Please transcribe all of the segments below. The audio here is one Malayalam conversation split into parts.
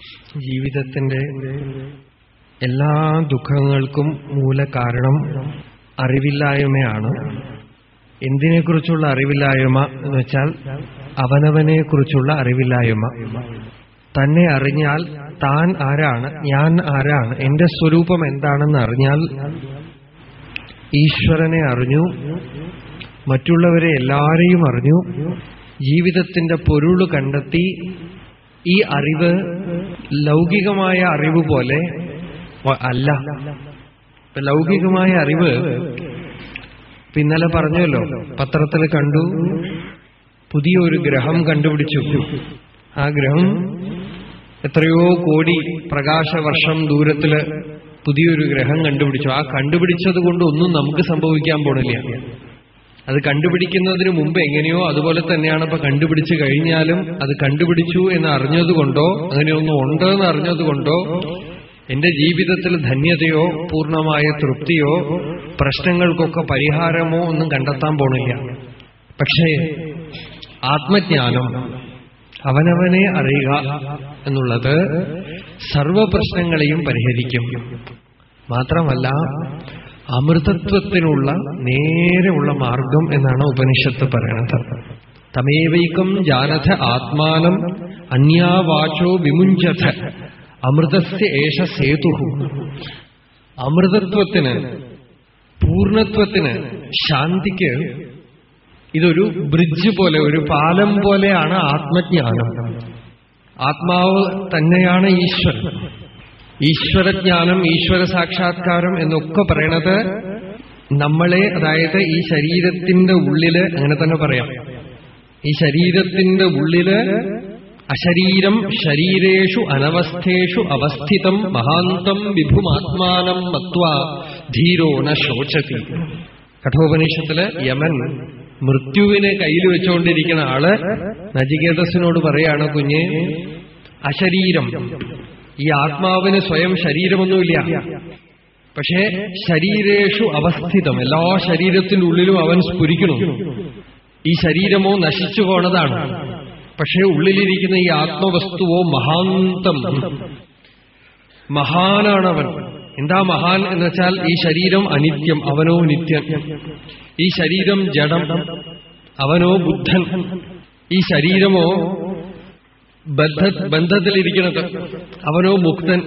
ജീവിതത്തിന്റെ എല്ലാ ദുഃഖങ്ങൾക്കും മൂലകാരണം അറിവില്ലായ്മയാണ് എന്തിനെക്കുറിച്ചുള്ള അറിവില്ലായ്മ എന്ന് വെച്ചാൽ അവനവനെക്കുറിച്ചുള്ള അറിവില്ലായ്മ തന്നെ അറിഞ്ഞാൽ താൻ ആരാണ് ഞാൻ ആരാണ് എന്റെ സ്വരൂപം എന്താണെന്ന് അറിഞ്ഞാൽ ഈശ്വരനെ അറിഞ്ഞു മറ്റുള്ളവരെ എല്ലാരെയും അറിഞ്ഞു ജീവിതത്തിന്റെ പൊരുള് കണ്ടെത്തി ഈ അറിവ് ലൗകികമായ അറിവ് പോലെ വ- അല്ല ഇപ്പൊ ലൗകികമായ അറിവ് ഇപ്പൊ ഇന്നലെ പറഞ്ഞല്ലോ പത്രത്തിൽ കണ്ടു പുതിയൊരു ഗ്രഹം കണ്ടുപിടിച്ചു ആ ഗ്രഹം എത്രയോ കോടി പ്രകാശവർഷം ദൂരത്തില് പുതിയൊരു ഗ്രഹം കണ്ടുപിടിച്ചു ആ കണ്ടുപിടിച്ചത് കൊണ്ട് ഒന്നും നമുക്ക് സംഭവിക്കാൻ പോണില്ല അത് കണ്ടുപിടിക്കുന്നതിന് മുമ്പ് എങ്ങനെയോ അതുപോലെ തന്നെയാണ് ഇപ്പൊ കണ്ടുപിടിച്ചു കഴിഞ്ഞാലും അത് കണ്ടുപിടിച്ചു എന്ന് അറിഞ്ഞതുകൊണ്ടോ അങ്ങനെയൊന്നും ഉണ്ട് എന്ന് അറിഞ്ഞതുകൊണ്ടോ എന്റെ ജീവിതത്തിൽ ധന്യതയോ പൂർണ്ണമായ തൃപ്തിയോ പ്രശ്നങ്ങൾക്കൊക്കെ പരിഹാരമോ ഒന്നും കണ്ടെത്താൻ പോണില്ല പക്ഷേ ആത്മജ്ഞാനം അവനവനെ അറിയുക എന്നുള്ളത് സർവ പ്രശ്നങ്ങളെയും പരിഹരിക്കും മാത്രമല്ല അമൃതത്വത്തിനുള്ള നേരെയുള്ള മാർഗം എന്നാണ് ഉപനിഷത്ത് പറയണത് തമേവൈകം ജാനഥ ആത്മാനം അന്യാവാചോ വിമുഞ്ചഥ അമൃതസ്യ ഏഷ സേതു അമൃതത്വത്തിന് പൂർണത്വത്തിന് ശാന്തിക്ക് ഇതൊരു ബ്രിഡ്ജ് പോലെ ഒരു പാലം പോലെയാണ് ആത്മജ്ഞാനം ആത്മാവ് തന്നെയാണ് ഈശ്വരൻ ഈശ്വരജ്ഞാനം ഈശ്വര സാക്ഷാത്കാരം എന്നൊക്കെ പറയണത് നമ്മളെ അതായത് ഈ ശരീരത്തിന്റെ ഉള്ളില് അങ്ങനെ തന്നെ പറയാം ഈ ശരീരത്തിന്റെ ഉള്ളില് അശരീരം ശരീരേഷു അനവസ്ഥേഷു അവസ്ഥിതം മഹാന്തം വിഭുമാത്മാനം മത്വ ധീരോ ന ശോചതി കഠോപനിഷത്തില് യമൻ മൃത്യുവിനെ കയ്യിൽ വെച്ചുകൊണ്ടിരിക്കുന്ന ആള് നചികേതസിനോട് പറയാണ് കുഞ്ഞ് അശരീരം ഈ ആത്മാവിന് സ്വയം ശരീരമൊന്നുമില്ല പക്ഷേ ശരീരേഷു അവസ്ഥിതം എല്ലാ ശരീരത്തിന്റെ ഉള്ളിലും അവൻ സ്ഫുരിക്കണം ഈ ശരീരമോ നശിച്ചു പോണതാണ് പക്ഷേ ഉള്ളിലിരിക്കുന്ന ഈ ആത്മവസ്തുവോ മഹാന്തം മഹാനാണവൻ എന്താ മഹാൻ എന്ന് വെച്ചാൽ ഈ ശരീരം അനിത്യം അവനോ നിത്യം ഈ ശരീരം ജഡം അവനോ ബുദ്ധൻ ഈ ശരീരമോ ബന്ധ ബന്ധത്തിലിരിക്കുന്നത് അവനോ മുക്തൻ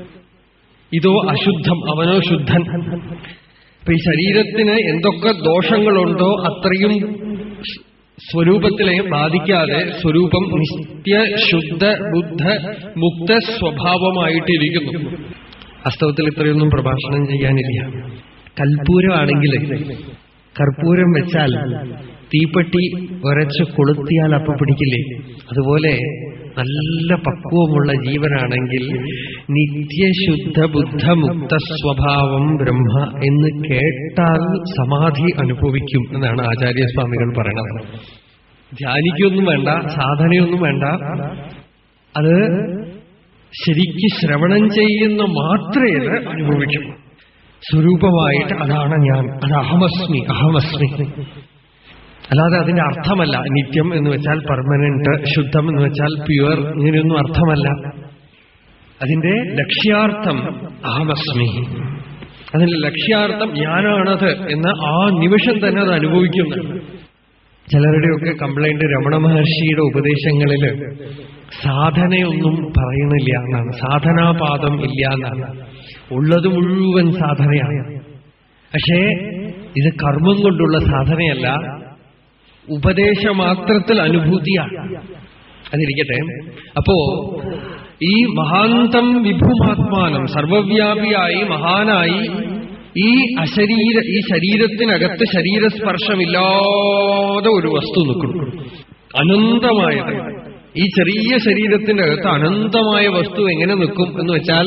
ഇതോ അശുദ്ധം അവനോ ശുദ്ധൻ അപ്പൊ ഈ ശരീരത്തിന് എന്തൊക്കെ ദോഷങ്ങളുണ്ടോ അത്രയും സ്വരൂപത്തിലെ ബാധിക്കാതെ സ്വരൂപം നിത്യ ശുദ്ധ ബുദ്ധ മുക്ത സ്വഭാവമായിട്ടിരിക്കുന്നു വാസ്തവത്തിൽ ഇത്രയൊന്നും പ്രഭാഷണം ചെയ്യാനില്ല കൽപ്പൂരമാണെങ്കിൽ കർപ്പൂരം വെച്ചാൽ തീപ്പെട്ടി ഒരച്ച് കൊളുത്തിയാൽ അപ്പൊ പിടിക്കില്ലേ അതുപോലെ നല്ല പക്വമുള്ള ജീവനാണെങ്കിൽ നിത്യശുദ്ധ ബുദ്ധ മുക്ത സ്വഭാവം ബ്രഹ്മ എന്ന് കേട്ടാൽ സമാധി അനുഭവിക്കും എന്നാണ് ആചാര്യസ്വാമികൾ പറയണത് ധ്യാനിക്കൊന്നും വേണ്ട സാധനയൊന്നും വേണ്ട അത് ശരിക്ക് ശ്രവണം ചെയ്യുന്ന മാത്രമേ അത് അനുഭവിക്കൂ സ്വരൂപമായിട്ട് അതാണ് ഞാൻ അത് അഹമസ്മി അഹമസ്മി അല്ലാതെ അതിന്റെ അർത്ഥമല്ല നിത്യം എന്ന് വെച്ചാൽ പെർമനന്റ് ശുദ്ധം എന്ന് വെച്ചാൽ പ്യുവർ ഇങ്ങനെയൊന്നും അർത്ഥമല്ല അതിന്റെ ലക്ഷ്യാർത്ഥം അഹമസ്മി അതിന്റെ ലക്ഷ്യാർത്ഥം ഞാനാണത് എന്ന് ആ നിമിഷം തന്നെ അത് അനുഭവിക്കുന്നു ചിലരുടെയൊക്കെ കംപ്ലൈന്റ് രമണ മഹർഷിയുടെ ഉപദേശങ്ങളില് സാധനയൊന്നും പറയുന്നില്ല എന്നാണ് സാധനാപാദം ഇല്ല എന്നാണ് ഉള്ളത് മുഴുവൻ സാധനയാണ് പക്ഷേ ഇത് കർമ്മം കൊണ്ടുള്ള സാധനയല്ല ഉപദേശമാത്രത്തിൽ അനുഭൂതിയാണ് അതിരിക്കട്ടെ അപ്പോ ഈ മഹാന്തം വിഭുമാത്മാനം സർവവ്യാപിയായി മഹാനായി ഈ അശരീര ഈ ശരീരത്തിനകത്ത് ശരീരസ്പർശമില്ലാതെ ഒരു വസ്തു നിൽക്കുന്നു അനന്തമായത് ഈ ചെറിയ ശരീരത്തിന്റെ അകത്ത് അനന്തമായ വസ്തു എങ്ങനെ നിൽക്കും എന്ന് വെച്ചാൽ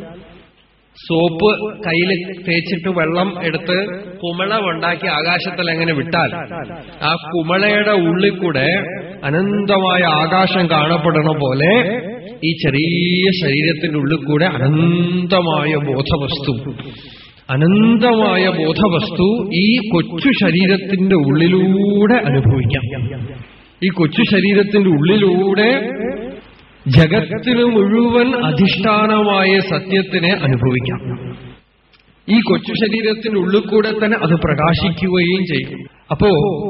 സോപ്പ് കയ്യിൽ തേച്ചിട്ട് വെള്ളം എടുത്ത് കുമള ഉണ്ടാക്കി ആകാശത്തിൽ എങ്ങനെ വിട്ടാൽ ആ കുമളയുടെ ഉള്ളിൽ കൂടെ അനന്തമായ ആകാശം കാണപ്പെടണ പോലെ ഈ ചെറിയ ശരീരത്തിന്റെ ഉള്ളിൽ കൂടെ അനന്തമായ ബോധവസ്തു അനന്തമായ ബോധവസ്തു ഈ കൊച്ചു ശരീരത്തിന്റെ ഉള്ളിലൂടെ അനുഭവിക്കാം ഈ കൊച്ചു ശരീരത്തിന്റെ ഉള്ളിലൂടെ ജഗത്തിന് മുഴുവൻ അധിഷ്ഠാനമായ സത്യത്തിനെ അനുഭവിക്കാം ഈ കൊച്ചു ശരീരത്തിനുള്ളിൽ കൂടെ തന്നെ അത് പ്രകാശിക്കുകയും ചെയ്യും അപ്പോ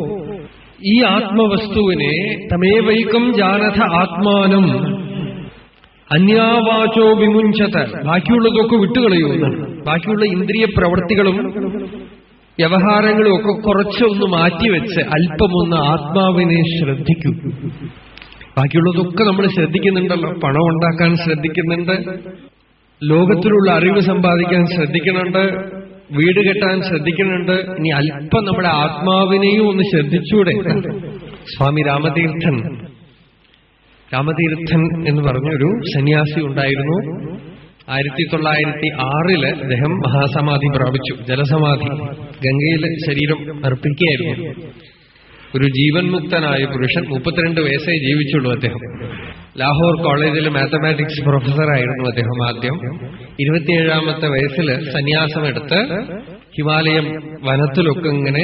ഈ ആത്മവസ്തുവിനെ തമേവൈക്കം ജാനഥ ആത്മാനം അന്യാവാചോ വിമുഞ്ചത ബാക്കിയുള്ളതൊക്കെ വിട്ടുകളയുമെന്നാണ് ബാക്കിയുള്ള ഇന്ദ്രിയ പ്രവൃത്തികളും വ്യവഹാരങ്ങളും ഒക്കെ കുറച്ചൊന്ന് മാറ്റിവെച്ച് അല്പമൊന്ന് ആത്മാവിനെ ശ്രദ്ധിക്കൂ ബാക്കിയുള്ളതൊക്കെ നമ്മൾ ശ്രദ്ധിക്കുന്നുണ്ടല്ലോ പണം ഉണ്ടാക്കാൻ ശ്രദ്ധിക്കുന്നുണ്ട് ലോകത്തിലുള്ള അറിവ് സമ്പാദിക്കാൻ ശ്രദ്ധിക്കുന്നുണ്ട് വീട് കെട്ടാൻ ശ്രദ്ധിക്കുന്നുണ്ട് ഇനി അല്പം നമ്മുടെ ആത്മാവിനെയും ഒന്ന് ശ്രദ്ധിച്ചൂടെ സ്വാമി രാമതീർത്ഥൻ രാമതീർത്ഥൻ എന്ന് പറഞ്ഞൊരു സന്യാസി ഉണ്ടായിരുന്നു ആയിരത്തി തൊള്ളായിരത്തി ആറില് അദ്ദേഹം മഹാസമാധി പ്രാപിച്ചു ജലസമാധി ഗംഗയിൽ ശരീരം അർപ്പിക്കുകയായിരുന്നു ഒരു ജീവൻ മുക്തനായ പുരുഷൻ മുപ്പത്തിരണ്ട് വയസ്സേ ജീവിച്ചുള്ളൂ അദ്ദേഹം ലാഹോർ കോളേജിൽ മാത്തമാറ്റിക്സ് പ്രൊഫസറായിരുന്നു അദ്ദേഹം ആദ്യം ഇരുപത്തിയേഴാമത്തെ വയസ്സിൽ സന്യാസമെടുത്ത് ഹിമാലയം വനത്തിലൊക്കെ ഇങ്ങനെ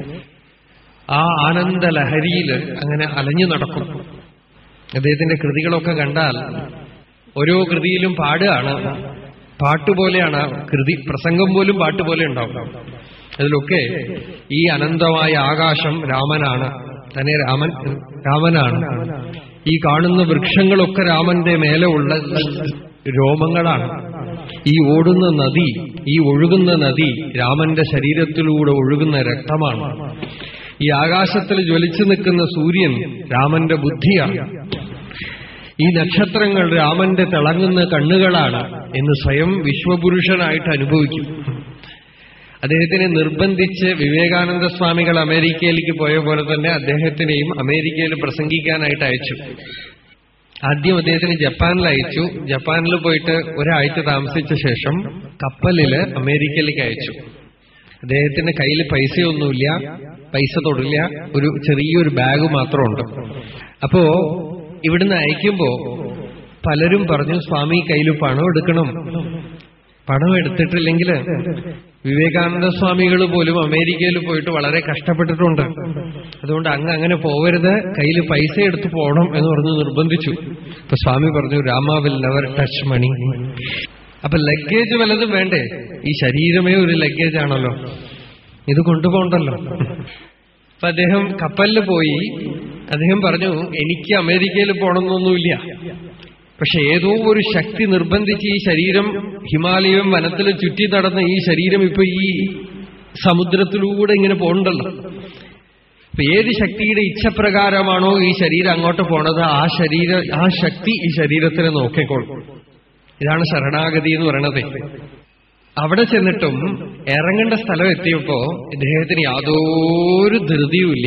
ആ ആനന്ദ ലഹരിയിൽ അങ്ങനെ അലഞ്ഞു നടക്കും അദ്ദേഹത്തിന്റെ കൃതികളൊക്കെ കണ്ടാൽ ഓരോ കൃതിയിലും പാടുകയാണ് പാട്ടുപോലെയാണ് ആ കൃതി പ്രസംഗം പോലും പാട്ടുപോലെ ഉണ്ടാവും അതിലൊക്കെ ഈ അനന്തമായ ആകാശം രാമനാണ് തന്നെ രാമൻ രാമനാണ് ഈ കാണുന്ന വൃക്ഷങ്ങളൊക്കെ രാമന്റെ മേലെ ഉള്ള രോമങ്ങളാണ് ഈ ഓടുന്ന നദി ഈ ഒഴുകുന്ന നദി രാമന്റെ ശരീരത്തിലൂടെ ഒഴുകുന്ന രക്തമാണ് ഈ ആകാശത്തിൽ ജ്വലിച്ചു നിൽക്കുന്ന സൂര്യൻ രാമന്റെ ബുദ്ധിയാണ് ഈ നക്ഷത്രങ്ങൾ രാമന്റെ തിളങ്ങുന്ന കണ്ണുകളാണ് എന്ന് സ്വയം വിശ്വപുരുഷനായിട്ട് അനുഭവിക്കും അദ്ദേഹത്തിനെ നിർബന്ധിച്ച് വിവേകാനന്ദ സ്വാമികൾ അമേരിക്കയിലേക്ക് പോയ പോലെ തന്നെ അദ്ദേഹത്തിനെയും അമേരിക്കയിൽ പ്രസംഗിക്കാനായിട്ട് അയച്ചു ആദ്യം അദ്ദേഹത്തിന് ജപ്പാനിൽ അയച്ചു ജപ്പാനിൽ പോയിട്ട് ഒരാഴ്ച താമസിച്ച ശേഷം കപ്പലില് അമേരിക്കയിലേക്ക് അയച്ചു അദ്ദേഹത്തിന്റെ കയ്യിൽ പൈസയൊന്നുമില്ല പൈസ തൊടില്ല ഒരു ചെറിയൊരു ബാഗ് മാത്രമുണ്ട് അപ്പോ ഇവിടുന്ന് അയക്കുമ്പോ പലരും പറഞ്ഞു സ്വാമി കയ്യിൽ പണം എടുക്കണം പണം എടുത്തിട്ടില്ലെങ്കിൽ വിവേകാനന്ദ സ്വാമികൾ പോലും അമേരിക്കയിൽ പോയിട്ട് വളരെ കഷ്ടപ്പെട്ടിട്ടുണ്ട് അതുകൊണ്ട് അങ്ങ് അങ്ങനെ പോവരുത് കയ്യിൽ പൈസ എടുത്ത് പോകണം എന്ന് പറഞ്ഞ് നിർബന്ധിച്ചു അപ്പൊ സ്വാമി പറഞ്ഞു Rama will never touch money അപ്പൊ ലഗേജ് വല്ലതും വേണ്ടേ ഈ ശരീരമേ ഒരു ലഗേജ് ആണല്ലോ ഇത് കൊണ്ടുപോകണ്ടല്ലോ അപ്പൊ അദ്ദേഹം കപ്പലിൽ പോയി അദ്ദേഹം പറഞ്ഞു എനിക്ക് അമേരിക്കയിൽ പോകണമെന്നൊന്നുമില്ല പക്ഷെ ഏതോ ഒരു ശക്തി നിർബന്ധിച്ച് ഈ ശരീരം ഹിമാലയം വനത്തിൽ ചുറ്റി നടന്ന ഈ ശരീരം ഇപ്പൊ ഈ സമുദ്രത്തിലൂടെ ഇങ്ങനെ പോകണ്ടല്ലോ അപ്പൊ ഏത് ശക്തിയുടെ ഇച്ഛപ്രകാരമാണോ ഈ ശരീരം അങ്ങോട്ട് പോണത് ആ ശരീര ആ ശക്തി ഈ ശരീരത്തിനെ നോക്കിക്കോളും ഇതാണ് ശരണാഗതി എന്ന് പറയണത് അവിടെ ചെന്നിട്ടും ഇറങ്ങേണ്ട സ്ഥലം എത്തിയപ്പോ ഇദ്ദേഹത്തിന് യാതൊരു ധൃതിയുമില്ല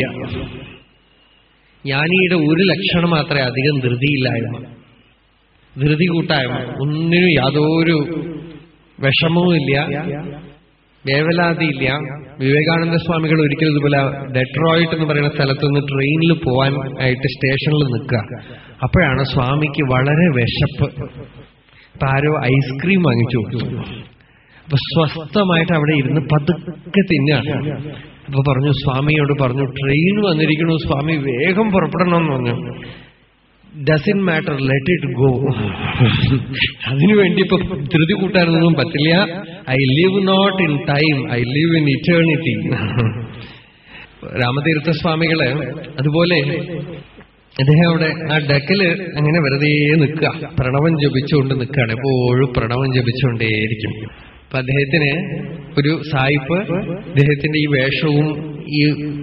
ജ്ഞാനിയുടെ ഒരു ലക്ഷണം മാത്രമേ അധികം ധൃതിയില്ലായ്മ ധൃതി കൂട്ടായ്മ ഒന്നിനും യാതൊരു വിഷമവുമില്ല വേവലാതിയില്ല വിവേകാനന്ദ സ്വാമികൾ ഒരിക്കലും ഇതുപോലെ ഡെട്രോയിറ്റ് എന്ന് പറയുന്ന സ്ഥലത്തുനിന്ന് ട്രെയിനിൽ പോവാൻ ആയിട്ട് സ്റ്റേഷനിൽ നിൽക്കുക അപ്പോഴാണ് സ്വാമിക്ക് വളരെ വിശപ്പ് അപ്പൊ ആരോ ഐസ്ക്രീം വാങ്ങിച്ചു കൊടുത്തു അപ്പൊ സ്വസ്ഥമായിട്ട് അവിടെ ഇരുന്ന് പതുക്കെ തിന്നാണ് അപ്പൊ പറഞ്ഞു സ്വാമിയോട് പറഞ്ഞു ട്രെയിൻ വന്നിരിക്കണു സ്വാമി വേഗം പുറപ്പെടണം എന്ന് പറഞ്ഞു doesn't matter let it go അതിനുവേണ്ടി ഇപ്പൊ ധൃതി കൂട്ടാനൊന്നും പറ്റില്ല I live not in time I live in eternity Ramatirtha സ്വാമികള് അതുപോലെ അദ്ദേഹം അവിടെ ആ ഡക്കില് അങ്ങനെ വെറുതെ നിൽക്കുക പ്രണവം ജപിച്ചുകൊണ്ട് നിൽക്കുകയാണ് എപ്പോഴും പ്രണവം ജപിച്ചുകൊണ്ടേയിരിക്കും അപ്പൊ അദ്ദേഹത്തിന് ഒരു സായിപ്പ് അദ്ദേഹത്തിന്റെ ഈ വേഷവും ഈ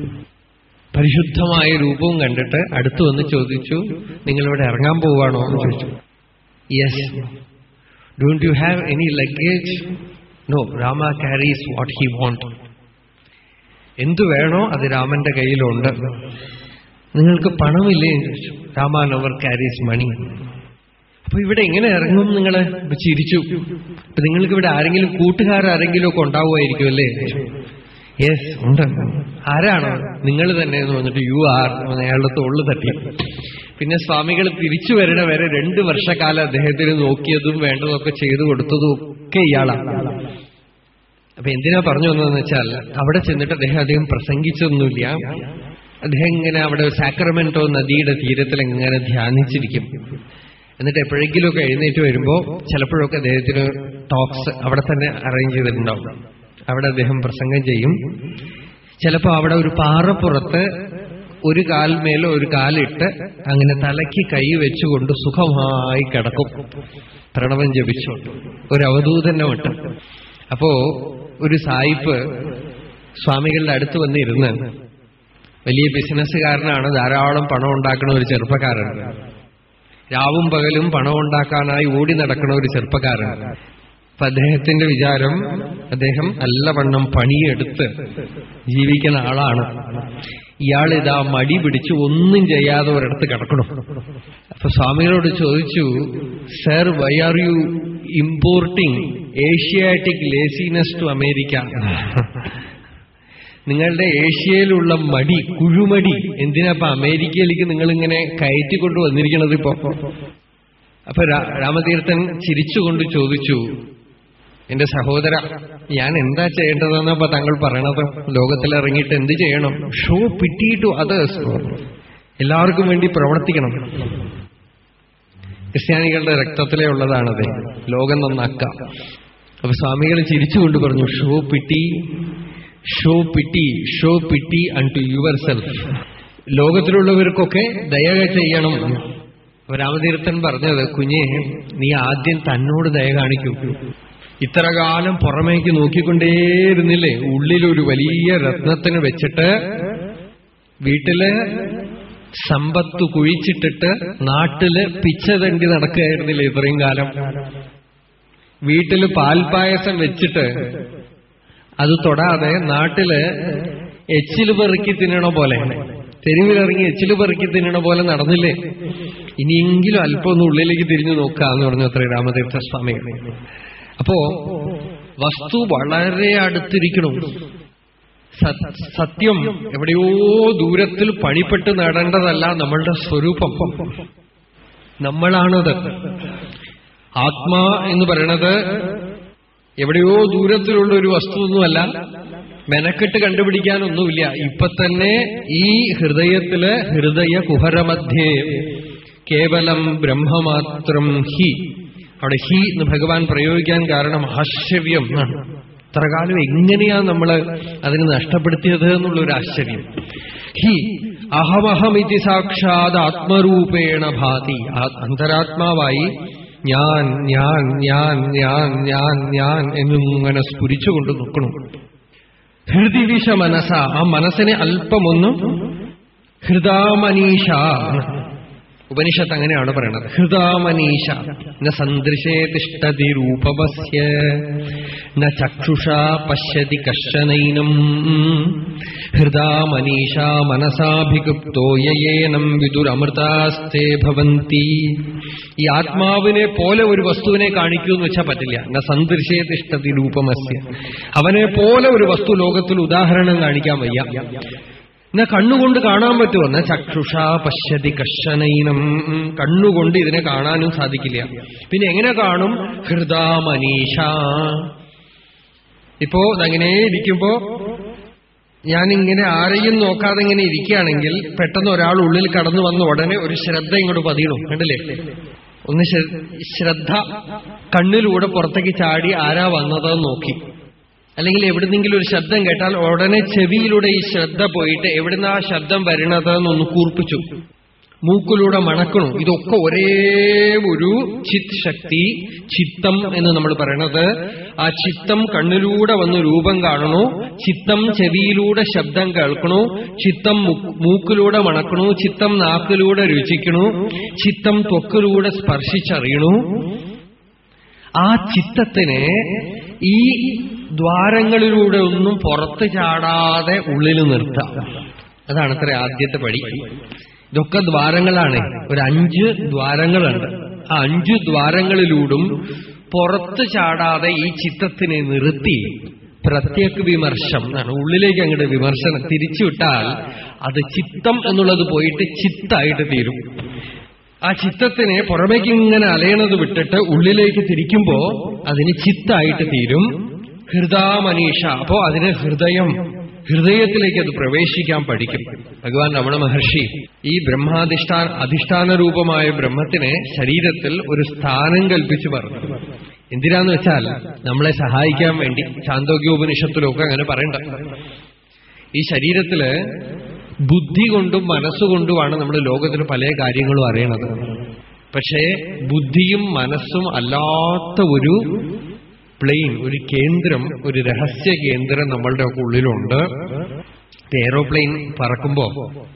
പരിശുദ്ധമായ രൂപവും കണ്ടിട്ട് അടുത്തു വന്ന് ചോദിച്ചു നിങ്ങളിവിടെ ഇറങ്ങാൻ പോവാണോ എന്ന് ചോദിച്ചു yes don't you have any luggage no Rama carries what he want എന്തു വേണോ അത് രാമന്റെ കയ്യിലുണ്ട് നിങ്ങൾക്ക് പണമില്ലേ എന്ന് ചോദിച്ചു രാമ നവർ ക്യാരീസ് മണി അപ്പൊ ഇവിടെ എങ്ങനെ ഇറങ്ങും നിങ്ങൾ ചിരിച്ചു അപ്പൊ നിങ്ങൾക്ക് ഇവിടെ ആരെങ്കിലും കൂട്ടുകാരാരെങ്കിലും ഒക്കെ ഉണ്ടാവുമായിരിക്കും അല്ലേ യെസ് ഉണ്ട് ആരാണ് നിങ്ങൾ തന്നെ എന്ന് പറഞ്ഞിട്ട് യു ആർ അയാളുടെ തോളിൽ തട്ടി പിന്നെ സ്വാമികൾ തിരിച്ചു വരണ വരെ രണ്ട് വർഷക്കാലം അദ്ദേഹത്തിന് നോക്കിയതും വേണ്ടതൊക്കെ ചെയ്തു കൊടുത്തതും ഒക്കെ ഇയാളാണ് അപ്പൊ എന്തിനാ പറഞ്ഞു വന്നതെന്ന് വെച്ചാൽ അവിടെ ചെന്നിട്ട് അദ്ദേഹം അധികം പ്രസംഗിച്ചൊന്നുമില്ല അദ്ദേഹം ഇങ്ങനെ അവിടെ സാക്രമെന്റോ നദിയുടെ തീരത്തിൽ ഇങ്ങനെ ധ്യാനിച്ചിരിക്കും എന്നിട്ട് എപ്പോഴെങ്കിലുമൊക്കെ എഴുന്നേറ്റ് വരുമ്പോൾ ചിലപ്പോഴൊക്കെ അദ്ദേഹത്തിന് ടോക്സ് അവിടെ തന്നെ അറേഞ്ച് ചെയ്തിട്ടുണ്ടാവും അവിടെ അദ്ദേഹം പ്രസംഗം ചെയ്യും ചിലപ്പോൾ അവിടെ ഒരു പാറപ്പുറത്ത് ഒരു കാൽമേലോ ഒരു കാലിട്ട് അങ്ങനെ തലയ്ക്ക് കൈ വെച്ചുകൊണ്ട് സുഖമായി കിടക്കും പ്രണവം ജപിച്ചുകൊണ്ട് ഒരു അവധൂതന്റെ മട്ടും അപ്പോ ഒരു സായിപ്പ് സ്വാമികളുടെ അടുത്ത് വന്നിരുന്ന് വലിയ ബിസിനസ്സുകാരനാണ് ധാരാളം പണം ഉണ്ടാക്കുന്ന ഒരു ചെറുപ്പക്കാരൻ രാവും പകലും പണം ഉണ്ടാക്കാനായി ഓടി നടക്കുന്ന ഒരു ചെറുപ്പക്കാരൻ അപ്പൊ അദ്ദേഹത്തിന്റെ വിചാരം അദ്ദേഹം നല്ലവണ്ണം പണിയെടുത്ത് ജീവിക്കുന്ന ആളാണ് ഇയാൾ ഇതാ മടി പിടിച്ച് ഒന്നും ചെയ്യാതെ ഒരിടത്ത് കിടക്കണം അപ്പൊ സ്വാമികളോട് ചോദിച്ചു sir why are you importing Asiatic laziness to America നിങ്ങളുടെ ഏഷ്യയിലുള്ള മടി കുഴുമടി എന്തിനാ അമേരിക്കയിലേക്ക് നിങ്ങൾ ഇങ്ങനെ കയറ്റിക്കൊണ്ട് വന്നിരിക്കണത് ഇപ്പോ അപ്പൊ രാമതീർത്ഥൻ ചിരിച്ചുകൊണ്ട് ചോദിച്ചു എന്റെ സഹോദര ഞാൻ എന്താ ചെയ്യേണ്ടതെന്നപ്പോ താങ്കൾ പറയണത് ലോകത്തിൽ ഇറങ്ങിയിട്ട് എന്ത് ചെയ്യണം ഷോ പിറ്റി ടു അതേഴ്സ് എല്ലാവർക്കും വേണ്ടി പ്രവർത്തിക്കണം ക്രിസ്ത്യാനികളുടെ രക്തത്തിലേ ഉള്ളതാണത് ലോകം നന്നാക്ക അപ്പൊ സ്വാമികൾ ചിരിച്ചുകൊണ്ട് പറഞ്ഞു show pity show pity show pity unto your self ലോകത്തിലുള്ളവർക്കൊക്കെ ദയ ചെയ്യണം രാമതീർത്ഥൻ പറഞ്ഞത് കുഞ്ഞെ നീ ആദ്യം തന്നോട് ദയ കാണിക്കൂ ഇത്ര കാലം പുറമേക്ക് നോക്കിക്കൊണ്ടേയിരുന്നില്ലേ ഉള്ളിലൊരു വലിയ രത്നത്തിന് വെച്ചിട്ട് വീട്ടില് സമ്പത്ത് കുഴിച്ചിട്ടിട്ട് നാട്ടില് പിച്ച തണ്ടി നടക്കുകയായിരുന്നില്ലേ ഇത്രയും കാലം വീട്ടില് പാൽപായസം വെച്ചിട്ട് അത് തൊടാതെ നാട്ടില് എച്ചില് പെറുക്കി തിന്നണ പോലെ തെരുവിലിറങ്ങി എച്ചില് പെറുക്കി തിന്നണ പോലെ നടന്നില്ലേ ഇനിയെങ്കിലും അല്പം ഒന്ന് ഉള്ളിലേക്ക് തിരിഞ്ഞു നോക്കാന്ന് പറഞ്ഞു അത്ര രാമതീർത്ഥ സ്വാമി അപ്പോ വസ്തു വളരെ അടുത്തിരിക്കണം സത്യം എവിടെയോ ദൂരത്തിൽ പണിപ്പെട്ട് നേടേണ്ടതല്ല നമ്മളുടെ സ്വരൂപം നമ്മളാണത് ആത്മാ എന്ന് പറയണത് എവിടെയോ ദൂരത്തിലുള്ള ഒരു വസ്തുവൊന്നുമല്ല മെനക്കെട്ട് കണ്ടുപിടിക്കാനൊന്നുമില്ല ഇപ്പൊ തന്നെ ഈ ഹൃദയത്തില് ഹൃദയ കുഹരമധ്യേ കേവലം ബ്രഹ്മമാത്രം ഹി അവിടെ ഹി എന്ന് ഭഗവാൻ പ്രയോഗിക്കാൻ കാരണം ആശ്ചര്യം എന്നാണ് ഇത്ര കാലം എങ്ങനെയാ നമ്മൾ അതിന് നഷ്ടപ്പെടുത്തിയത് എന്നുള്ളൊരു ആശ്ചര്യം ഹി അഹമഹമിതി സാക്ഷാത് ആത്മരൂപേണ ഭാതി അന്തരാത്മാവായി ഞാൻ ഞാൻ ഞാൻ ഞാൻ ഞാൻ ഞാൻ എന്നിങ്ങനെ സ്ഫുരിച്ചുകൊണ്ട് നിൽക്കണം ഹൃദിവിഷ മനസ ആ മനസ്സിനെ അല്പമൊന്ന് ഹൃദാമനീഷ ഉപനിഷത്ത് അങ്ങനെയാണ് പറയണത് ഹൃദാമനീഷ ന സന്ദൃശേ തിഷ്ടതി രൂപവസ്യ ന ചക്ഷുഷാ പശ്യതി കശ്ചനൈനം ഹൃദാമനീഷ മനസാഭിഗുപ്തോ യേനം വിദുരമൃതാസ്തേ ഭവന്തി ഈ ആത്മാവിനെ പോലെ ഒരു വസ്തുവിനെ കാണിക്കൂ എന്ന് വെച്ചാൽ പറ്റില്ല ന സന്ദൃശേ തിഷ്ടതി രൂപമസ്യ അവനെ പോലെ ഒരു വസ്തു ലോകത്തിൽ ഉദാഹരണം കാണിക്കാൻ വയ്യ എന്നാ കണ്ണുകൊണ്ട് കാണാൻ പറ്റുമോ എന്നാ ചക്ഷുഷ പശ്യതി കശനൈനം കണ്ണുകൊണ്ട് ഇതിനെ കാണാനും സാധിക്കില്ല പിന്നെ എങ്ങനെ കാണും ഹൃദാമനീഷ ഇപ്പോ അങ്ങനെ ഇരിക്കുമ്പോ ഞാനിങ്ങനെ ആരെയും നോക്കാതെ ഇങ്ങനെ ഇരിക്കുകയാണെങ്കിൽ പെട്ടെന്ന് ഒരാൾ ഉള്ളിൽ കടന്നു വന്ന ഉടനെ ഒരു ശ്രദ്ധ ഇങ്ങോട്ട് പതിയണം കണ്ടില്ലേ ഒന്ന് ശ്രദ്ധ കണ്ണിലൂടെ പുറത്തേക്ക് ചാടി ആരാ വന്നതെന്ന് നോക്കി അല്ലെങ്കിൽ എവിടുന്നെങ്കിലും ഒരു ശബ്ദം കേട്ടാൽ ഉടനെ ചെവിയിലൂടെ ഈ ശ്രദ്ധ പോയിട്ട് എവിടുന്ന് ആ ശബ്ദം വരണതെന്നൊന്ന് കൂർപ്പിച്ചു മൂക്കിലൂടെ മണക്കണു ഇതൊക്കെ ഒരേ ഒരു ചിത് ശക്തി ചിത്തം എന്ന് നമ്മൾ പറയണത് ആ ചിത്തം കണ്ണിലൂടെ വന്ന് രൂപം കാണണു ചിത്തം ചെവിയിലൂടെ ശബ്ദം കേൾക്കണു ചിത്തം മൂക്കിലൂടെ മണക്കണു ചിത്തം നാക്കിലൂടെ രുചിക്കണു ചിത്തം ത്വക്കിലൂടെ സ്പർശിച്ചറിയണു ആ ചിത്തത്തിനെ ഈ ദ്വാരങ്ങളിലൂടെ ഒന്നും പുറത്തു ചാടാതെ ഉള്ളിൽ നിർത്താം അതാണ് അത്ര ആദ്യത്തെ പടി ഇതൊക്കെ ദ്വാരങ്ങളാണ് ഒരു അഞ്ച് ദ്വാരങ്ങളുണ്ട് ആ അഞ്ചു ദ്വാരങ്ങളിലൂടും പുറത്തു ചാടാതെ ഈ ചിത്തത്തിനെ നിർത്തി പ്രത്യേക വിമർശം എന്നാണ് ഉള്ളിലേക്ക് അങ്ങോട്ട് വിമർശനം തിരിച്ചുവിട്ടാൽ അത് ചിത്തം എന്നുള്ളത് പോയിട്ട് ചിത്തായിട്ട് തീരും ആ ചിത്തത്തിനെ പുറമേക്ക് ഇങ്ങനെ അലയണത് വിട്ടിട്ട് ഉള്ളിലേക്ക് തിരിക്കുമ്പോ അതിന് ചിത്തായിട്ട് തീരും ഹൃദാമനീഷ അപ്പോ അതിന് ഹൃദയം ഹൃദയത്തിലേക്ക് അത് പ്രവേശിക്കാൻ പഠിക്കും ഭഗവാൻ രമണ മഹർഷി ഈ ബ്രഹ്മാധിഷ്ഠാന അധിഷ്ഠാന രൂപമായ ബ്രഹ്മത്തിനെ ശരീരത്തിൽ ഒരു സ്ഥാനം കൽപ്പിച്ചു പറഞ്ഞു എന്തിനാന്ന് വെച്ചാൽ നമ്മളെ സഹായിക്കാൻ വേണ്ടി ചാന്തോഗ്യോപനിഷത്തിലൊക്കെ അങ്ങനെ പറയണ്ട ഈ ശരീരത്തില് ബുദ്ധി കൊണ്ടും മനസ്സുകൊണ്ടുമാണ് നമ്മൾ ലോകത്തിൽ പല കാര്യങ്ങളും അറിയണത് പക്ഷേ ബുദ്ധിയും മനസ്സും അല്ലാത്ത ഒരു പ്ലെയിൻ ഒരു കേന്ദ്രം ഒരു രഹസ്യ കേന്ദ്രം നമ്മളുടെ ഒക്കെ ഉള്ളിലുണ്ട് എയറോപ്ലെയിൻ പറക്കുമ്പോ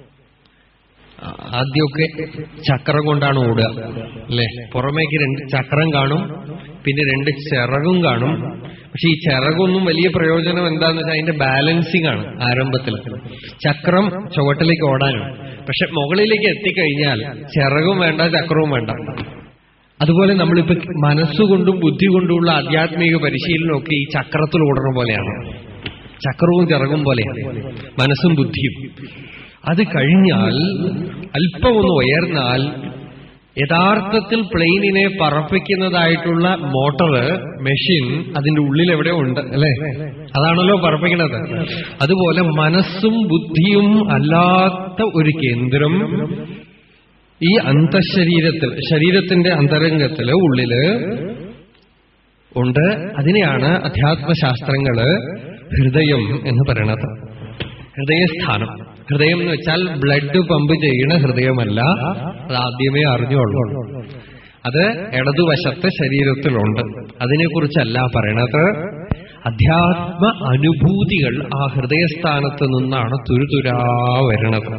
ആ- ആദ്യമൊക്കെ ചക്രം കൊണ്ടാണ് ഓടുക അല്ലെ പുറമേക്ക് രണ്ട് ചക്രം കാണും പിന്നെ രണ്ട് ചിറകും കാണും പക്ഷെ ഈ ചിറകൊന്നും വലിയ പ്രയോജനം എന്താന്ന് വെച്ചാൽ അതിന്റെ ബാലൻസിങ് ആണ് ആരംഭത്തിൽ ചക്രം ചുവട്ടിലേക്ക് ഓടാനും പക്ഷെ മുകളിലേക്ക് എത്തിക്കഴിഞ്ഞാൽ ചിറകും വേണ്ട ചക്രവും വേണ്ട അതുപോലെ നമ്മളിപ്പോ മനസ്സുകൊണ്ടും ബുദ്ധി കൊണ്ടുമുള്ള ആധ്യാത്മിക പരിശീലനമൊക്കെ ഈ ചക്രത്തിൽ ഓടണ പോലെയാണ് ചക്രവും ചിറകും പോലെയാണ് മനസ്സും ബുദ്ധിയും അത് കഴിഞ്ഞാൽ അല്പം ഒന്ന് ഉയർന്നാൽ യഥാർത്ഥത്തിൽ പ്ലെയിനിനെ പറപ്പിക്കുന്നതായിട്ടുള്ള മോട്ടറ് മെഷീൻ അതിന്റെ ഉള്ളിൽ എവിടെ ഉണ്ട് അല്ലെ അതാണല്ലോ പറപ്പിക്കുന്നത് അതുപോലെ മനസ്സും ബുദ്ധിയും അല്ലാത്ത ഒരു കേന്ദ്രം ഈ അന്തശരീരത്തിൽ ശരീരത്തിന്റെ അന്തരംഗത്തില് ഉള്ളില് ഉണ്ട് അതിനെയാണ് അധ്യാത്മശാസ്ത്രങ്ങള് ഹൃദയം എന്ന് പറയണത് ഹൃദയസ്ഥാനം ഹൃദയം എന്ന് വെച്ചാൽ ബ്ലഡ് പമ്പ് ചെയ്യണ ഹൃദയമല്ല അത് ആദ്യമേ അറിഞ്ഞോളൂ അത് ഇടതുവശത്തെ ശരീരത്തിലുണ്ട് അതിനെക്കുറിച്ചല്ല പറയണത് അധ്യാത്മ അനുഭൂതികൾ ആ ഹൃദയസ്ഥാനത്ത് നിന്നാണ് തുരുതുരാ വരണത്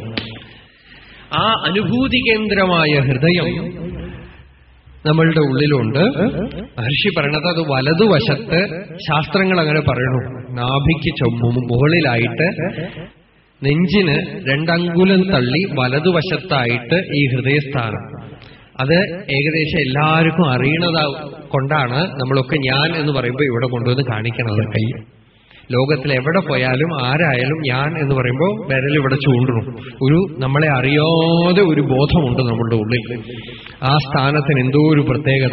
ആ അനുഭൂതി കേന്ദ്രമായ ഹൃദയം നമ്മളുടെ ഉള്ളിലുണ്ട് മഹർഷി പറയണത് അത് വലതുവശത്ത് ശാസ്ത്രങ്ങൾ അങ്ങനെ പറയണു നാഭിക്ക് ചൊമ്മും മുകളിലായിട്ട് നെഞ്ചിന് രണ്ടങ്കുലം തള്ളി വലതുവശത്തായിട്ട് ഈ ഹൃദയസ്ഥാനം അത് ഏകദേശം എല്ലാവർക്കും അറിയണത് കൊണ്ടാണ് നമ്മളൊക്കെ ഞാൻ എന്ന് പറയുമ്പോൾ ഇവിടെ കൊണ്ടുവന്ന് കാണിക്കണത് കൈ ലോകത്തിൽ എവിടെ പോയാലും ആരായാലും ഞാൻ എന്ന് പറയുമ്പോൾ വിരൽ ഇവിടെ ചൂണ്ടണം ഒരു നമ്മളെ അറിയാതെ ഒരു ബോധമുണ്ട് നമ്മളുടെ ഉള്ളിൽ ആ സ്ഥാനത്തിന് എന്തോ ഒരു പ്രത്യേകത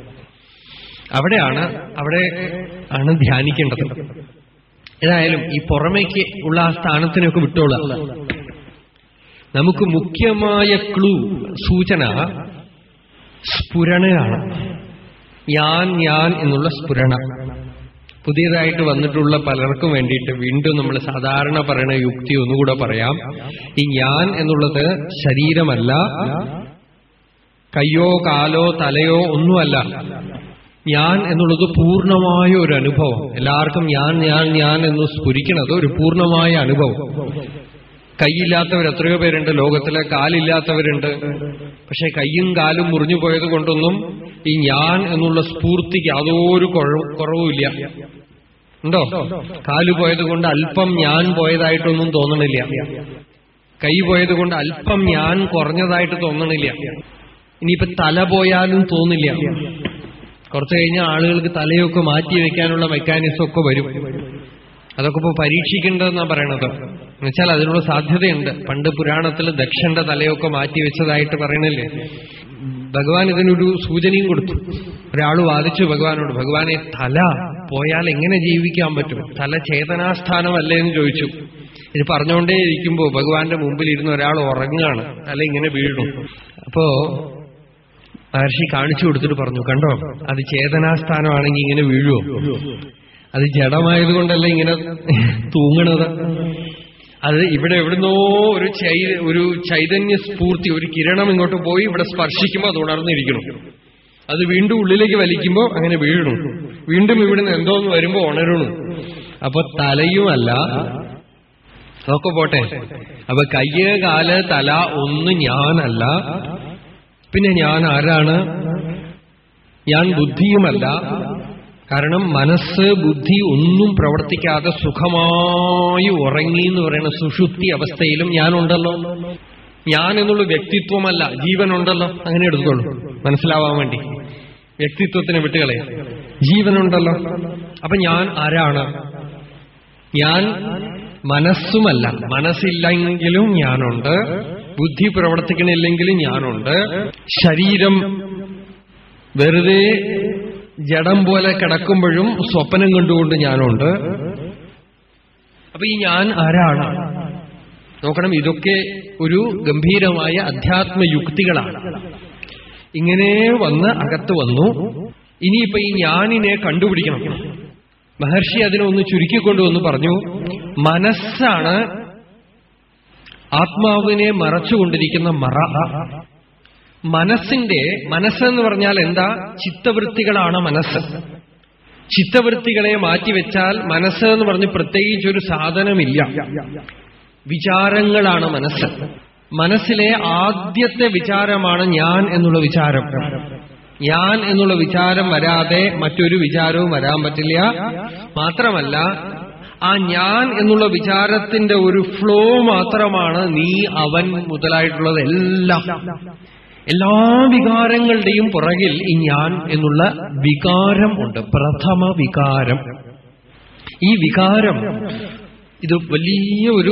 അവിടെയാണ് അവിടെ ആണ് ധ്യാനിക്കേണ്ടത് ഏതായാലും ഈ പുറമേക്ക് ഉള്ള ആ സ്ഥാനത്തിനൊക്കെ വിട്ടോളുക നമുക്ക് മുഖ്യമായ ക്ലൂ സൂചന സ്ഫുരണയാണ് ഞാൻ ഞാൻ എന്നുള്ള സ്ഫുരണ പുതിയതായിട്ട് വന്നിട്ടുള്ള പലർക്കും വേണ്ടിയിട്ട് വീണ്ടും നമ്മൾ സാധാരണ പറയുന്ന യുക്തി ഒന്നുകൂടെ പറയാം ഈ ഞാൻ എന്നുള്ളത് ശരീരമല്ല കയ്യോ കാലോ തലയോ ഒന്നുമല്ല ഞാൻ എന്നുള്ളത് പൂർണ്ണമായ ഒരു അനുഭവം എല്ലാവർക്കും ഞാൻ ഞാൻ ഞാൻ എന്ന് സ്ഫുരിക്കുന്നത് ഒരു പൂർണ്ണമായ അനുഭവം കൈയില്ലാത്തവർ എത്രയോ പേരുണ്ട് ലോകത്തിലെ കാലില്ലാത്തവരുണ്ട് പക്ഷെ കൈയും കാലും മുറിഞ്ഞു പോയത് കൊണ്ടൊന്നും ഈ ഞാൻ എന്നുള്ള സ്ഫൂർത്തിക്ക് യാതൊരു കുറവ്- കുറവുമില്ല ഉണ്ടോ കാല് പോയത് കൊണ്ട് അല്പം ഞാൻ പോയതായിട്ടൊന്നും തോന്നണില്ല കൈ പോയത് കൊണ്ട് അല്പം ഞാൻ കുറഞ്ഞതായിട്ട് തോന്നണില്ല ഇനിയിപ്പോ തല പോയാലും തോന്നില്ല കുറച്ചു കഴിഞ്ഞ ആളുകൾക്ക് തലയൊക്കെ മാറ്റി വെക്കാനുള്ള മെക്കാനിസം ഒക്കെ വരും അതൊക്കെ ഇപ്പൊ പരീക്ഷിക്കേണ്ടതെന്നാ പറയണത് എന്നുവെച്ചാൽ അതിനുള്ള സാധ്യതയുണ്ട് പണ്ട് പുരാണത്തിൽ ദക്ഷന്റെ തലയൊക്കെ മാറ്റി വെച്ചതായിട്ട് പറയണില്ലേ ഭഗവാൻ ഇതിനൊരു സൂചനയും കൊടുത്തു ഒരാൾ വാദിച്ചു ഭഗവാനോട് ഭഗവാനെ തല പോയാൽ എങ്ങനെ ജീവിക്കാൻ പറ്റും തല ചേതനാസ്ഥാനമല്ലേ എന്ന് ചോദിച്ചു ഇത് പറഞ്ഞുകൊണ്ടേ ഇരിക്കുമ്പോ ഭഗവാന്റെ മുമ്പിൽ ഇരുന്ന് ഒരാൾ ഉറങ്ങുകയാണ് തല ഇങ്ങനെ വീഴുന്നു അപ്പോ മഹർഷി കാണിച്ചു കൊടുത്തിട്ട് പറഞ്ഞു കണ്ടോ അത് ചേതനാസ്ഥാനമാണെങ്കിൽ ഇങ്ങനെ വീഴുവോ അത് ജഡമായതുകൊണ്ടല്ല ഇങ്ങനെ തൂങ്ങണത് അത് ഇവിടെ എവിടുന്നോ ഒരു ചൈ ഒരു ചൈതന്യ സ്ഫൂർത്തി ഒരു കിരണം ഇങ്ങോട്ട് പോയി ഇവിടെ സ്പർശിക്കുമ്പോൾ അത് ഉണർന്നിരിക്കണം അത് വീണ്ടും ഉള്ളിലേക്ക് വലിക്കുമ്പോൾ അങ്ങനെ വീഴണു വീണ്ടും ഇവിടുന്ന് എന്തോന്ന് വരുമ്പോ ഉണരണു അപ്പൊ തലയുമല്ല അതൊക്കെ പോട്ടെ അപ്പൊ കയ്യ് കാല് തല ഒന്ന് ഞാനല്ല പിന്നെ ഞാൻ ആരാണ് ഞാൻ ബുദ്ധിയുമല്ല കാരണം മനസ്സ് ബുദ്ധി ഒന്നും പ്രവർത്തിക്കാതെ സുഖമായി ഉറങ്ങി എന്ന് പറയുന്ന സുഷുപ്തി അവസ്ഥയിലും ഞാനുണ്ടല്ലോ ഞാൻ എന്നുള്ള വ്യക്തിത്വമല്ല ജീവനുണ്ടല്ലോ അങ്ങനെ എടുത്തോളൂ മനസ്സിലാവാൻ വേണ്ടി വ്യക്തിത്വത്തിന് വിട്ടുകളെ ജീവനുണ്ടല്ലോ അപ്പൊ ഞാൻ ആരാണ് ഞാൻ മനസ്സുമല്ല മനസ്സില്ലെങ്കിലും ഞാനുണ്ട് ബുദ്ധി പ്രവർത്തിക്കണില്ലെങ്കിലും ഞാനുണ്ട് ശരീരം വെറുതെ ജഡം പോലെ കിടക്കുമ്പോഴും സ്വപ്നം കണ്ടുകൊണ്ട് ഞാനുണ്ട് അപ്പൊ ഈ ഞാൻ ആരാണ് നോക്കണം ഇതൊക്കെ ഒരു ഗംഭീരമായ അധ്യാത്മയുക്തികളാണ് ഇങ്ങനെ വന്ന് അകത്ത് വന്നു ഇനിയിപ്പോ ഈ ഞാനിനെ കണ്ടുപിടിക്കണം മഹർഷി അതിനൊന്ന് ചുരുക്കിക്കൊണ്ടുവന്ന് പറഞ്ഞു മനസ്സാണ് ആത്മാവിനെ മറച്ചുകൊണ്ടിരിക്കുന്ന മറ മനസ്സിന്റെ മനസ്സെന്ന് പറഞ്ഞാൽ എന്താ ചിത്തവൃത്തികളാണ് മനസ്സ് ചിത്തവൃത്തികളെ മാറ്റിവെച്ചാൽ മനസ്സ് എന്ന് പറഞ്ഞ് പ്രത്യേകിച്ചൊരു സാധനമില്ല വിചാരങ്ങളാണ് മനസ്സ് മനസ്സിലെ ആദ്യത്തെ വിചാരമാണ് ഞാൻ എന്നുള്ള വിചാരം ഞാൻ എന്നുള്ള വിചാരം വരാതെ മറ്റൊരു വിചാരവും വരാൻ പറ്റില്ല മാത്രമല്ല ആ ഞാൻ എന്നുള്ള വിചാരത്തിന്റെ ഒരു ഫ്ലോ മാത്രമാണ് നീ അവൻ മുതലായിട്ടുള്ളത് എല്ലാം എല്ലാ വികാരങ്ങളുടെയും പുറകിൽ ഈ ഞാൻ എന്നുള്ള വികാരം ഉണ്ട് പ്രഥമ വികാരം ഈ വികാരം ഇത് വലിയ ഒരു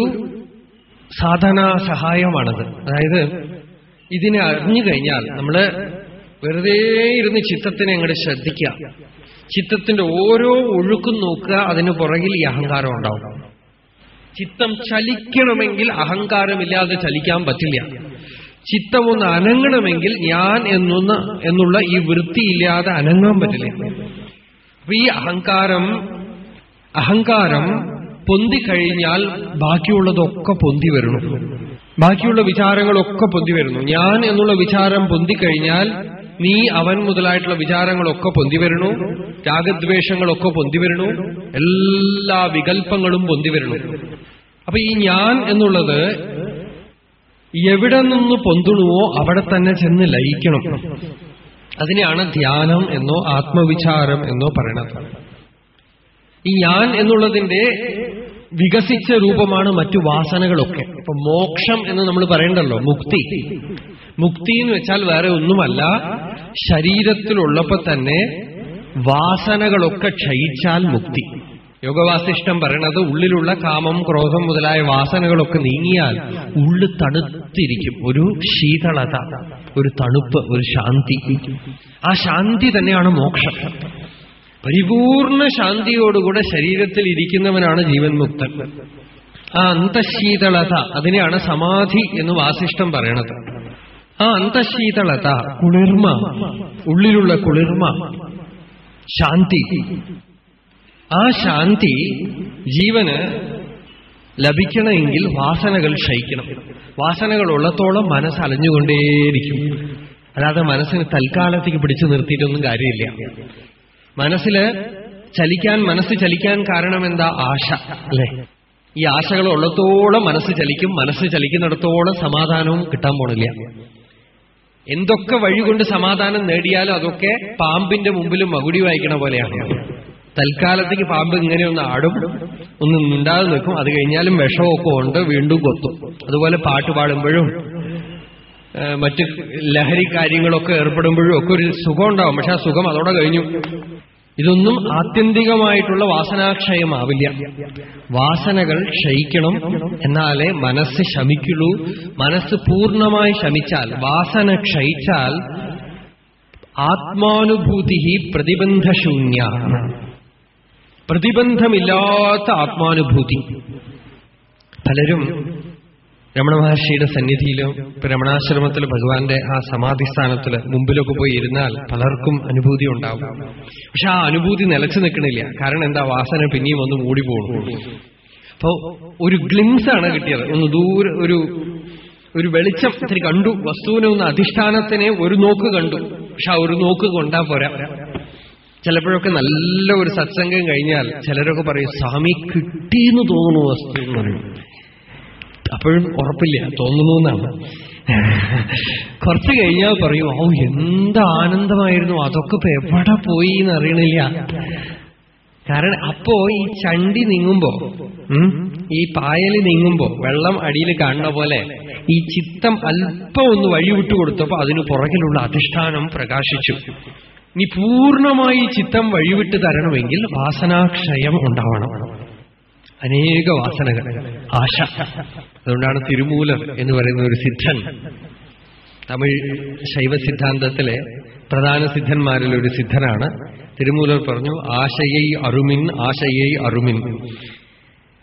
സാധനാ സഹായമാണത് അതായത് ഇതിനെ അറിഞ്ഞു കഴിഞ്ഞാൽ നമ്മള് വെറുതെ ഇരുന്ന് ചിത്തത്തിനെ അങ്ങോട്ട് ശ്രദ്ധിക്കുക ചിത്തത്തിന്റെ ഓരോ ഒഴുക്കും നോക്കുക അതിന് പുറകിൽ ഈ അഹങ്കാരം ഉണ്ടാവും ചിത്തം ചലിക്കണമെങ്കിൽ അഹങ്കാരമില്ലാതെ ചലിക്കാൻ പറ്റില്ല ചിത്തം ഒന്ന് അനങ്ങണമെങ്കിൽ ഞാൻ എന്നൊന്ന എന്നുള്ള ഈ വൃത്തിയില്ലാതെ അനങ്ങാൻ പറ്റില്ല അപ്പൊ ഈ അഹങ്കാരം അഹങ്കാരം പൊന്തിക്കഴിഞ്ഞാൽ ബാക്കിയുള്ളതൊക്കെ പൊന്തി വരുന്നു ബാക്കിയുള്ള വിചാരങ്ങളൊക്കെ പൊന്തി വരുന്നു ഞാൻ എന്നുള്ള വിചാരം പൊന്തിക്കഴിഞ്ഞാൽ നീ അവൻ മുതലായിട്ടുള്ള വിചാരങ്ങളൊക്കെ പൊന്തി വരണു രാഗദ്വേഷങ്ങളൊക്കെ പൊന്തി വരണു എല്ലാ വികല്പങ്ങളും പൊന്തി വരണു അപ്പൊ ഈ ഞാൻ എന്നുള്ളത് എവിടെ നിന്ന് പൊന്തുണുവോ അവിടെ തന്നെ ചെന്ന് ലയിക്കണം അതിനെയാണ് ധ്യാനം എന്നോ ആത്മവിചാരം എന്നോ പറയണത് ഈ ഞാൻ എന്നുള്ളതിന്റെ വികസിച്ച രൂപമാണ് മറ്റു വാസനകളൊക്കെ ഇപ്പൊ മോക്ഷം എന്ന് നമ്മൾ പറയണ്ടല്ലോ മുക്തി മുക്തി എന്ന് വെച്ചാൽ വേറെ ഒന്നുമല്ല ശരീരത്തിലുള്ളപ്പോ തന്നെ വാസനകളൊക്കെ ക്ഷയിച്ചാൽ മുക്തി യോഗവാസിഷ്ടം പറയണത് ഉള്ളിലുള്ള കാമം ക്രോധം മുതലായ വാസനകളൊക്കെ നീങ്ങിയാൽ ഉള്ളു തണുത്തിരിക്കും ഒരു ശീതളത ഒരു തണുപ്പ് ഒരു ശാന്തി ആ ശാന്തി തന്നെയാണ് മോക്ഷം പരിപൂർണ ശാന്തിയോടുകൂടെ ശരീരത്തിൽ ഇരിക്കുന്നവനാണ് ജീവൻ മുക്തൻ ആ അന്തശീതളത അതിനെയാണ് സമാധി എന്ന് വാസിഷ്ടം പറയണത് ആ അന്തശീതളത കുളിർമ ഉള്ളിലുള്ള കുളിർമ ശാന്തി ആ ശാന്തി ജീവന് ലഭിക്കണമെങ്കിൽ വാസനകൾ ക്ഷയിക്കണം വാസനകൾ ഉള്ളത്തോളം മനസ്സ് അലഞ്ഞുകൊണ്ടേയിരിക്കും അല്ലാതെ മനസ്സിന് തൽക്കാലത്തേക്ക് പിടിച്ചു നിർത്തിയിട്ടൊന്നും കാര്യമില്ല മനസ്സില് ചലിക്കാൻ മനസ്സ് ചലിക്കാൻ കാരണം എന്താ ആശ അല്ലെ ഈ ആശകൾ ഉള്ളത്തോളം മനസ്സ് ചലിക്കും മനസ്സ് ചലിക്കുന്നിടത്തോളം സമാധാനവും കിട്ടാൻ പോണില്ല എന്തൊക്കെ വഴി കൊണ്ട് സമാധാനം നേടിയാലും അതൊക്കെ പാമ്പിന്റെ മുമ്പിൽ മകുടി വായിക്കണ പോലെയാണ് തൽക്കാലത്തേക്ക് പാമ്പ് ഇങ്ങനെ ഒന്ന് ആടും ഒന്ന് മിണ്ടാതെ നിൽക്കും അത് കഴിഞ്ഞാലും വിഷമൊക്കെ ഉണ്ട് വീണ്ടും കൊത്തും അതുപോലെ പാട്ട് പാടുമ്പോഴും ഏഹ്, മറ്റ് ലഹരി കാര്യങ്ങളൊക്കെ ഏർപ്പെടുമ്പോഴും ഒക്കെ ഒരു സുഖം ഉണ്ടാവും പക്ഷെ ആ സുഖം അതോടെ കഴിഞ്ഞു ഇതൊന്നും ആത്യന്തികമായിട്ടുള്ള വാസനാക്ഷയമാവില്ല വാസനകൾ ക്ഷയിക്കണം എന്നാലേ മനസ്സ് ശമിക്കുള്ളൂ മനസ്സ് പൂർണ്ണമായി ശമിച്ചാൽ വാസന ക്ഷയിച്ചാൽ ആത്മാനുഭൂതി പ്രതിബന്ധശൂന്യ പ്രതിബന്ധമില്ലാത്ത ആത്മാനുഭൂതി പലരും രമണ മഹർഷിയുടെ സന്നിധിയിലും ഇപ്പൊ രമണാശ്രമത്തിൽ ഭഗവാന്റെ ആ സമാധിസ്ഥാനത്തില് മുമ്പിലൊക്കെ പോയി ഇരുന്നാൽ പലർക്കും അനുഭൂതി ഉണ്ടാവും പക്ഷെ ആ അനുഭൂതി നിലച്ചു നിൽക്കണില്ല കാരണം എന്താ വാസന പിന്നെയും ഒന്ന് മൂടി പോകുന്നു അപ്പോ ഒരു ഗ്ലിംസ് ആണ് കിട്ടിയത് ഒന്ന് ദൂരെ ഒരു ഒരു വെളിച്ചം ഇത്തിരി കണ്ടു വസ്തുവിനെ ഒന്ന് അധിഷ്ഠാനത്തിനെ ഒരു നോക്ക് കണ്ടു പക്ഷെ ആ ഒരു നോക്ക് കൊണ്ടാ പോരാ ചിലപ്പോഴൊക്കെ നല്ല ഒരു സത്സംഗം കഴിഞ്ഞാൽ ചിലരൊക്കെ പറയും സ്വാമി കിട്ടിയെന്ന് തോന്നുന്നു വസ്തു എന്ന് പറയും അപ്പോഴും ഉറപ്പില്ല തോന്നുന്നു എന്നാണ് കുറച്ച് കഴിഞ്ഞാൽ പറയും ഓ എന്ത് ആനന്ദമായിരുന്നു അതൊക്കെ ഇപ്പൊ എവിടെ പോയി എന്ന് അറിയണില്ല കാരണം അപ്പോ ഈ ചണ്ടി നീങ്ങുമ്പോ ഉം, ഈ പായല് നീങ്ങുമ്പോ വെള്ളം അടിയിൽ കാണുന്ന പോലെ ഈ ചിത്തം അല്പം ഒന്ന് വഴി വിട്ടുകൊടുത്തപ്പോ അതിന് പുറകിലുള്ള അധിഷ്ഠാനം പ്രകാശിച്ചു ഇനി പൂർണ്ണമായി ചിത്തം വഴിവിട്ട് തരണമെങ്കിൽ വാസനാക്ഷയം ഉണ്ടാവണം അനേക വാസനകൾ ആശ അതുകൊണ്ടാണ് തിരുമൂലർ എന്ന് പറയുന്ന ഒരു സിദ്ധൻ തമിഴ് ശൈവ സിദ്ധാന്തത്തിലെ പ്രധാന സിദ്ധന്മാരിൽ ഒരു സിദ്ധനാണ് തിരുമൂലർ പറഞ്ഞു ആശയൈ അറുമിൻ ആശയൈ അറുമിൻ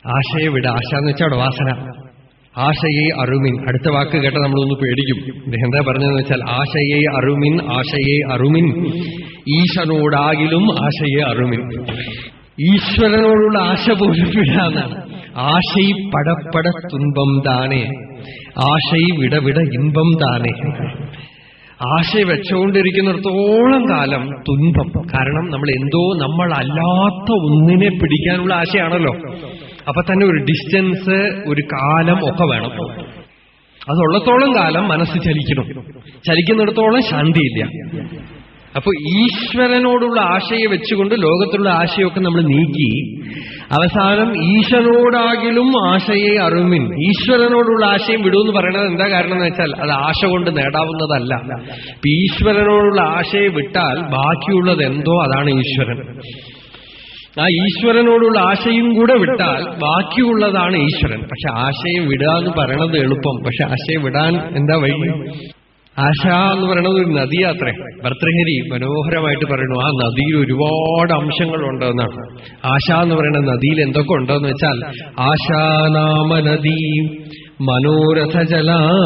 ആശയെ വിട ആശ എന്ന് വെച്ചാൽ അവിടെ വാസന ആശയെ അറുമിൻ അടുത്ത വാക്ക് കേട്ട നമ്മളൊന്ന് പേടിക്കും ഇദ്ദേഹം എന്താ പറഞ്ഞതെന്ന് വെച്ചാൽ ആശയെ അറുമിൻ ആശയെ അറുമിൻ ഈശനോടാകിലും ആശയെ അറുമിൻ ഈശ്വരനോടുള്ള ആശ പോലും വിടാന്നാണ് ആശൈ പടപ്പട തുன்பം താനേ ആശൈ വിട വിട ഇൻപം താനേ ആശ വെച്ചുകൊണ്ടിരിക്കുന്നിടത്തോളം കാലം തുன்பം കാരണം നമ്മൾ എന്തോ നമ്മൾ അല്ലാത്ത ഒന്നിനെ പിടിക്കാനുള്ള ആശയാണല്ലോ അപ്പൊ തന്നെ ഒരു ഡിസ്റ്റൻസ് ഒരു കാലം ഒക്കെ വേണം അതുള്ളത്തോളം കാലം മനസ്സ് ചലിക്കണം ചലിക്കുന്നിടത്തോളം ശാന്തിയില്ല അപ്പൊ ഈശ്വരനോടുള്ള ആശയെ വെച്ചുകൊണ്ട് ലോകത്തുള്ള ആശയൊക്കെ നമ്മൾ നീക്കി അവസാനം ഈശ്വരനോടാകിലും ആശയെ അറിവിൻ ഈശ്വരനോടുള്ള ആശയം വിടുമെന്ന് പറയുന്നത് എന്താ കാരണം എന്ന് വെച്ചാൽ അത് ആശ കൊണ്ട് നേടാവുന്നതല്ല ഇപ്പൊ ഈശ്വരനോടുള്ള ആശയെ വിട്ടാൽ ബാക്കിയുള്ളത് എന്തോ അതാണ് ഈശ്വരൻ ആ ഈശ്വരനോടുള്ള ആശയും കൂടെ വിട്ടാൽ ബാക്കിയുള്ളതാണ് ഈശ്വരൻ പക്ഷെ ആശയെ വിടുക എന്ന് പറയണത് എളുപ്പം പക്ഷെ ആശയെ വിടാൻ എന്താ വഴി ആശ എന്ന് പറയുന്നത് ഒരു നദിയാത്രേ ഭർത്തൃഹരി മനോഹരമായിട്ട് പറയുന്നു ആ നദിയിൽ ഒരുപാട് അംശങ്ങളുണ്ട് എന്നാണ് ആശ എന്ന് പറയുന്ന നദിയിൽ എന്തൊക്കെ ഉണ്ടെന്ന് വെച്ചാൽ ആശാനാമ നദി മനോരഥജല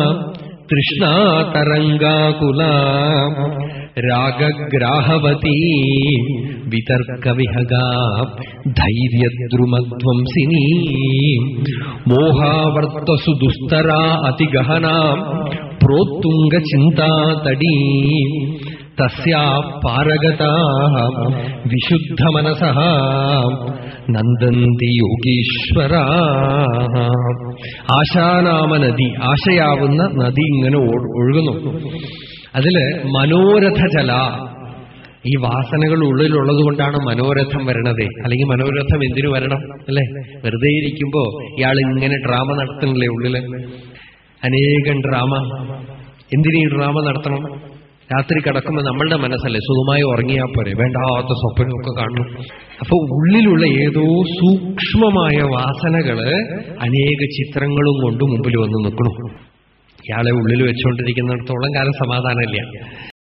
തൃഷ്ണാതരംഗാകുല രാഗഗ്രാഹവതി വിതർക്കവിഹഗ ധൈര്യദ്രുമധ്വംസിനി മോഹാവർത്തസു ദുസ്തരാ അതിഗഹനാ പ്രോത്തുംഗചിന്താതടീ തസ്യാ പാരഗതാ വിശുദ്ധമനസ നന്ദന്തി യോഗീശ്വര ആശാനാമ നദി ആശയാവുന്ന നദി ഇങ്ങനെ ഒഴു- ഒഴുകുന്നു അതില് മനോരഥജല ഈ വാസനകൾ ഉള്ളിലുള്ളത് കൊണ്ടാണ് മനോരഥം വരണത് അല്ലെങ്കിൽ മനോരഥം എന്തിനു വരണം അല്ലെ വെറുതെ ഇരിക്കുമ്പോ ഇയാൾ ഇങ്ങനെ ഡ്രാമ നടത്തുന്നില്ലേ ഉള്ളില് അനേകം ഡ്രാമ എന്തിനീ ഡ്രാമ നടത്തണം രാത്രി കിടക്കുമ്പോൾ നമ്മളുടെ മനസ്സല്ലേ സുഖമായി ഉറങ്ങിയാൽ പോരെ വേണ്ടാത്ത സ്വപ്നമൊക്കെ കാണണം അപ്പൊ ഉള്ളിലുള്ള ഏതോ സൂക്ഷ്മമായ വാസനകള് അനേക ചിത്രങ്ങളും കൊണ്ട് മുമ്പിൽ വന്ന് നിൽക്കണു ഇയാളെ ഉള്ളിൽ വെച്ചുകൊണ്ടിരിക്കുന്നിടത്തോളം കാലം സമാധാനമില്ല